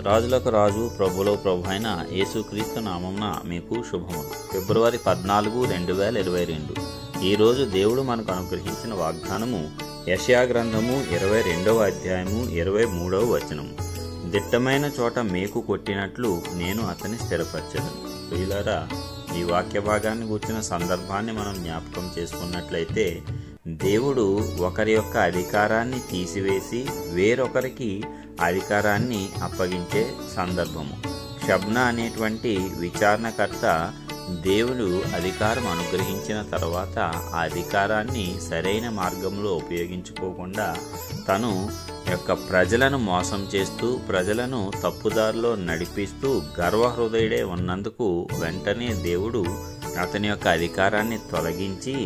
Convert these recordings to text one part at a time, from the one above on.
రాజులకు రాజు ప్రభులో ప్రభు అయిన యేసుక్రీస్తు నామంన మీకు శుభములు ఫిబ్రవరి పద్నాలుగు రెండు వేల ఇరవై రెండు ఈరోజు దేవుడు మనకు అనుగ్రహించిన వాగ్దానము యశయా గ్రంథము ఇరవై రెండవ అధ్యాయము ఇరవై మూడవ వచనము దిట్టమైన చోట మేకు కొట్టినట్లు నేను అతని స్థిరపరచదను ప్రియులారా ఈ వాక్య భాగాన్ని కూర్చున్న సందర్భాన్ని మనం జ్ఞాపకం చేసుకున్నట్లయితే దేవుడు ఒకరి యొక్క అధికారాన్ని తీసివేసి వేరొకరికి అధికారాన్ని అప్పగించే సందర్భము షబ్న అనేటువంటి విచారణకర్త దేవుడు అధికారం అనుగ్రహించిన తర్వాత ఆ అధికారాన్ని సరైన మార్గంలో ఉపయోగించుకోకుండా తను యొక్క ప్రజలను మోసం చేస్తూ ప్రజలను తప్పుదారిలో నడిపిస్తూ గర్వహృదయుడే ఉన్నందుకు వెంటనే దేవుడు అతని యొక్క అధికారాన్ని తొలగించి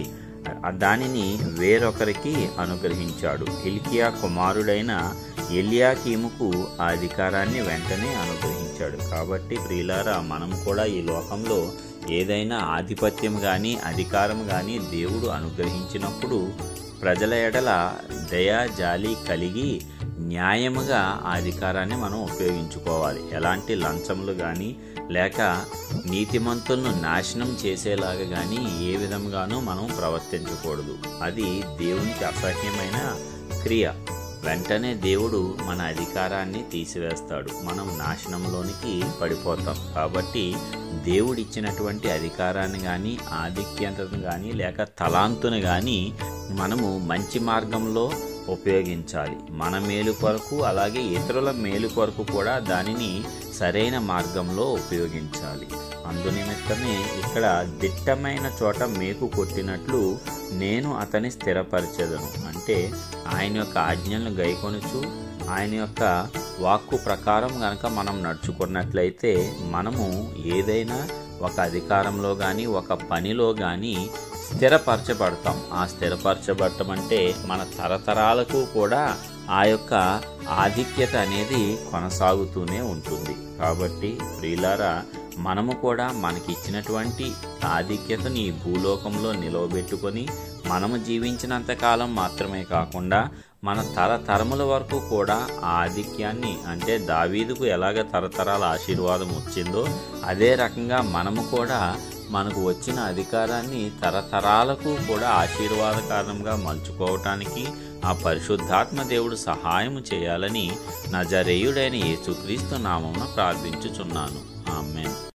దానిని వేరొకరికి అనుగ్రహించాడు హిల్కియా కుమారుడైన ఎలియాకీముకు ఆ అధికారాన్ని వెంటనే అనుగ్రహించాడు కాబట్టి ప్రియులారా మనం కూడా ఈ లోకంలో ఏదైనా ఆధిపత్యం కానీ అధికారం కానీ దేవుడు అనుగ్రహించినప్పుడు ప్రజల ఎడల దయ జాలి కలిగి న్యాయముగా ఆ అధికారాన్ని మనం ఉపయోగించుకోవాలి ఎలాంటి లంచములు కానీ లేక నీతిమంతులను నాశనం చేసేలాగా కానీ ఏ విధంగానూ మనం ప్రవర్తించకూడదు అది దేవునికి అసహ్యమైన క్రియ వెంటనే దేవుడు మన అధికారాన్ని తీసివేస్తాడు మనం నాశనంలోనికి పడిపోతాం కాబట్టి దేవుడిచ్చినటువంటి అధికారాన్ని కానీ ఆధిక్యతను కానీ లేక తలాంతును కానీ మనము మంచి మార్గంలో ఉపయోగించాలి మన మేలు కొరకు అలాగే ఇతరుల మేలు కొరకు కూడా దానిని సరైన మార్గంలో ఉపయోగించాలి అందునిమిత్తమే ఇక్కడ దిట్టమైన చోట మేకు కొట్టినట్లు నేను అతని స్థిరపరచెదను అంటే ఆయన యొక్క ఆజ్ఞలను గైకొనుచు ఆయన యొక్క వాక్కు ప్రకారం గనక మనం నడుచుకున్నట్లయితే మనము ఏదైనా ఒక అధికారంలో కానీ ఒక పనిలో కానీ స్థిరపరచబడతాం ఆ స్థిరపరచబడటం అంటే మన తరతరాలకు కూడా ఆ యొక్క ఆధిక్యత అనేది కొనసాగుతూనే ఉంటుంది కాబట్టి ప్రియులారా మనము కూడా మనకి ఇచ్చినటువంటి ఆధిక్యతని ఈ భూలోకంలో నిలవబెట్టుకొని మనము జీవించినంత కాలం మాత్రమే కాకుండా మన తరతరముల వరకు కూడా ఆ ఆధిక్యాన్ని అంటే దావీదుకు ఎలాగ తరతరాల ఆశీర్వాదం వచ్చిందో అదే రకంగా మనము కూడా మనకు వచ్చిన అధికారాన్ని తరతరాలకు కూడా ఆశీర్వాద కారణంగా మలుచుకోవటానికి ఆ పరిశుద్ధాత్మ దేవుడు సహాయం చేయాలని నజరేయుడైన యేసుక్రీస్తు నామమున ప్రార్థించుచున్నాను ఆమెన్